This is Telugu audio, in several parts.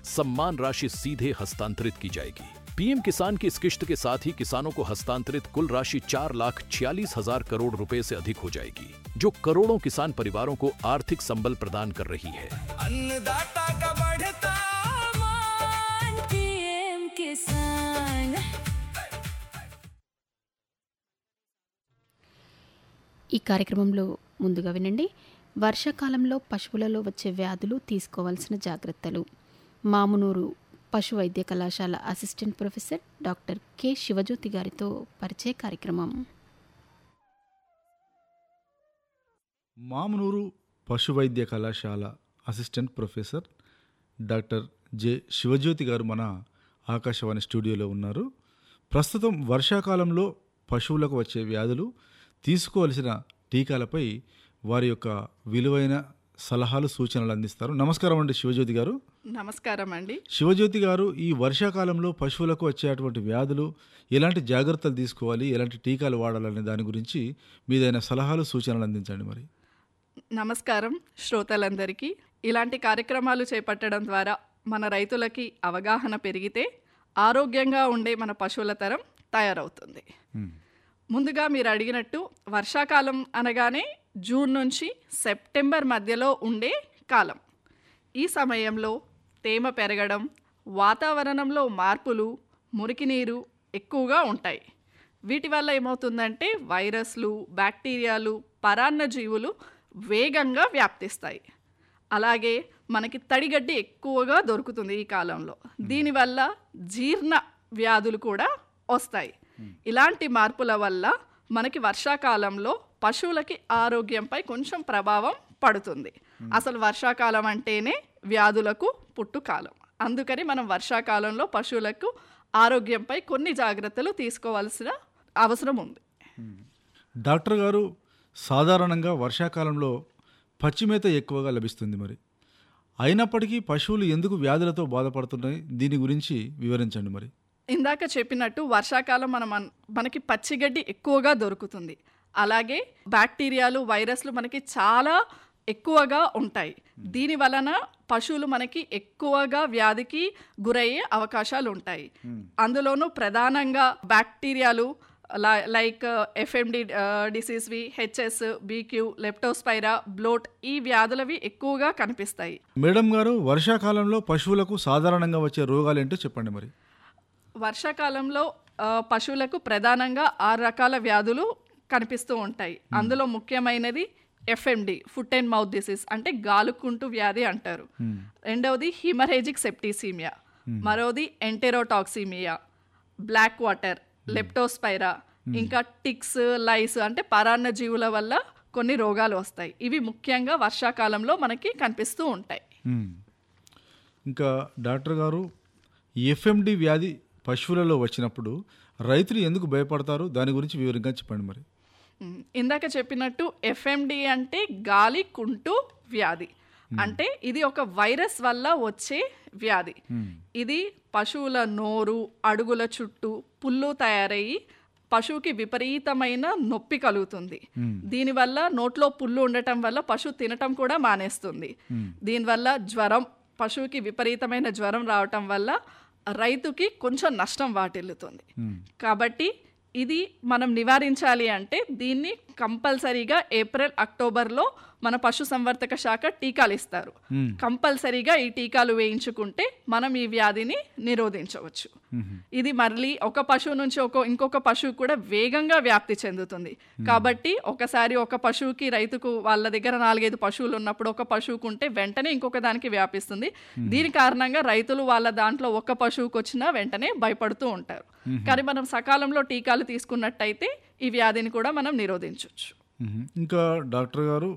सम्मान राशि सीधे हस्तांतरित की जाएगी पीएम किसान की इस किश्त के साथ ही किसानों को हस्तांतरित कुल राशि चार लाख छियालीस हजार करोड़ रुपए से अधिक हो जाएगी जो करोड़ों किसान परिवारों को आर्थिक संबल प्रदान कर रही है अन्नदाता का बढ़ता मान पीएम किसान ఈ కార్యక్రమంలో ముందుగా వినండి వర్షాకాలంలో పశువులలో వచ్చే వ్యాధులు తీసుకోవాల్సిన జాగ్రత్తలు మామునూరు పశు వైద్య కళాశాల assistant professor doctor K Sivajyothi గారితో పరిచయ కార్యక్రమం మామునూరు పశు వైద్య కళాశాల assistant professor doctor J Sivajyothi garu మన ఆకాశవాణి స్టూడియోలో ఉన్నారు ప్రస్తుతం వర్షాకాలంలో పశువులకు వచ్చే వ్యాధులు తీసుకోవలసిన టీకాలపై వారి యొక్క విలువైన సలహాలు సూచనలు అందిస్తారు నమస్కారం అండి శివజ్యోతి గారు నమస్కారం అండి శివజ్యోతి గారు ఈ వర్షాకాలంలో పశువులకు వచ్చేటువంటి వ్యాధులు ఎలాంటి జాగ్రత్తలు తీసుకోవాలి ఎలాంటి టీకాలు వాడాలనే దాని గురించి మీదైన సలహాలు సూచనలు అందించండి మరి నమస్కారం శ్రోతలందరికీ ఇలాంటి కార్యక్రమాలు చేపట్టడం ద్వారా మన రైతులకి అవగాహన పెరిగితే ఆరోగ్యంగా ఉండే మన పశువుల తరం తయారవుతుంది ముందుగా మీరు అడిగినట్టు వర్షాకాలం అనగానే జూన్ నుంచి సెప్టెంబర్ మధ్యలో ఉండే కాలం ఈ సమయంలో తేమ పెరగడం వాతావరణంలో మార్పులు మురికి నీరు ఎక్కువగా ఉంటాయి వీటి వల్ల ఏమవుతుందంటే వైరస్లు బ్యాక్టీరియాలు పరాన్న జీవులు వేగంగా వ్యాప్తిస్తాయి అలాగే మనకి తడిగడ్డి ఎక్కువగా దొరుకుతుంది ఈ కాలంలో దీనివల్ల జీర్ణ వ్యాధులు కూడా వస్తాయి ఇలాంటి మార్పుల వల్ల మనకి వర్షాకాలంలో పశువులకి ఆరోగ్యంపై కొంచెం ప్రభావం పడుతుంది అసలు వర్షాకాలం అంటేనే వ్యాధులకు పుట్టుకాలం అందుకని మనం వర్షాకాలంలో పశువులకు ఆరోగ్యంపై కొన్ని జాగ్రత్తలు తీసుకోవాల్సిన అవసరం ఉంది డాక్టర్ గారు సాధారణంగా వర్షాకాలంలో పచ్చిమేత ఎక్కువగా లభిస్తుంది మరి అయినప్పటికీ పశువులు ఎందుకు వ్యాధులతో బాధపడుతున్నాయి దీని గురించి వివరించండి మరి ఇందాక చెప్పినట్టు వర్షాకాలం మనం అన్- మనకి పచ్చిగడ్డి ఎక్కువగా దొరుకుతుంది అలాగే బ్యాక్టీరియాలు వైరస్లు మనకి చాలా ఎక్కువగా ఉంటాయి దీని వలన పశువులు మనకి ఎక్కువగా వ్యాధికి గురయ్యే అవకాశాలు ఉంటాయి అందులోనూ ప్రధానంగా బ్యాక్టీరియాలు లా- లైక్ ఎఫ్ఎండి డిసీజ్వి హెచ్ఎస్ బీక్యూ లెప్టోస్పైరా బ్లోట్ ఈ వ్యాధులవి ఎక్కువగా కనిపిస్తాయి మేడం గారు వర్షాకాలంలో పశువులకు సాధారణంగా వచ్చే రోగాలు ఏంటో చెప్పండి మరి వర్షాకాలంలో ఆ, పశువులకు ప్రధానంగా ఆరు రకాల వ్యాధులు కనిపిస్తూ ఉంటాయి అందులో ముఖ్యమైనది FMD foot and mouth disease అంటే గాలుకుంటు వ్యాధి అంటారు రెండవది హిమరేజిక్ సెప్టిసీమియా మరోది ఎంటెరోటాక్సిమియా బ్లాక్ వాటర్ లెప్టోస్పైరా ఇంకా టిక్స్ లైస్ అంటే పరాన్న జీవుల వల్ల కొన్ని రోగాలు వస్తాయి ఇవి ముఖ్యంగా వర్షాకాలంలో మనకి కనిపిస్తూ ఉంటాయి మ్మ్. ఇంకా డాక్టర్ గారు ఎఫ్ఎండి వ్యాధి పశువులలో వచ్చినప్పుడు రైతులు ఎందుకు భయపడతారు దాని గురించి వివరంగా చెప్పండి మరి మ్, ఇందాక చెప్పినట్టు ఎఫ్ఎండి అంటే గాలి కుంటు వ్యాధి అంటే ఇది ఒక వైరస్ వల్ల వచ్చే వ్యాధి ఇది పశువుల నోరు అడుగుల చుట్టూ పుల్లు తయారయ్యి పశువుకి విపరీతమైన నొప్పి కలుగుతుంది దీనివల్ల నోట్లో పుల్లు ఉండటం వల్ల పశువు తినటం కూడా మానేస్తుంది దీనివల్ల జ్వరం పశువుకి విపరీతమైన జ్వరం రావటం వల్ల రైతుకి కొంచెం నష్టం వాటిల్లుతుంది కాబట్టి ఇది మనం నివారించాలి అంటే దీన్ని కంపల్సరీగా ఏప్రిల్ అక్టోబర్లో మన పశు సంవర్ధక శాఖ టీకాలు ఇస్తారు కంపల్సరీగా ఈ టీకాలు వేయించుకుంటే మనం ఈ వ్యాధిని నిరోధించవచ్చు ఇది మళ్ళీ ఒక పశువు నుంచి ఒక ఇంకొక పశువు కూడా వేగంగా వ్యాప్తి చెందుతుంది కాబట్టి ఒకసారి ఒక పశువుకి రైతుకు వాళ్ళ దగ్గర నాలుగైదు పశువులు ఉన్నప్పుడు ఒక పశువుకు ఉంటే వెంటనే ఇంకొక దానికి వ్యాపిస్తుంది దీని కారణంగా రైతులు వాళ్ళ దాంట్లో ఒక పశువుకు వచ్చినా వెంటనే భయపడుతూ ఉంటారు కానీ మనం సకాలంలో టీకాలు తీసుకున్నట్టయితే ఈ వ్యాధిని కూడా మనం నిరోధించవచ్చు మ్మ్. ఇంకా డాక్టర్ గారు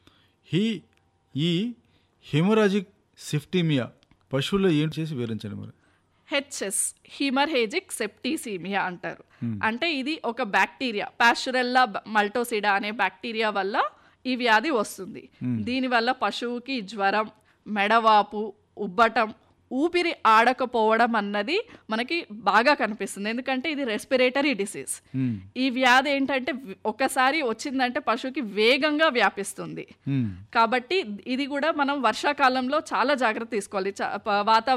ఈ ఈ హెమరాజిక్ సిఫ్టీమియా పశువుల్లో ఏంటి చేసి వివరించండి మరి హెచ్ఎస్ హిమర్హేజిక్ సెప్టిసీమియా అంటారు అంటే ఇది ఒక బ్యాక్టీరియా పాస్చురెల్లా మల్టోసిడా అనే బ్యాక్టీరియా వల్ల ఈ వ్యాధి వస్తుంది దీనివల్ల పశువుకి జ్వరం మెడవాపు ఉబ్బటం ఊపిరి ఆడకపోవడం అన్నది మనకి బాగా కనిపిస్తుంది ఎందుకంటే ఇది రెస్పిరేటరీ డిసీజ్ ఈ వ్యాధి ఏంటంటే వి- ఒకసారి వచ్చిందంటే పశువుకి వేగంగా వ్యాపిస్తుంది మ్మ్. కాబట్టి ఇది కూడా మనం వర్షాకాలంలో చాలా జాగ్రత్త తీసుకోవాలి చ- ప- వాతావరణం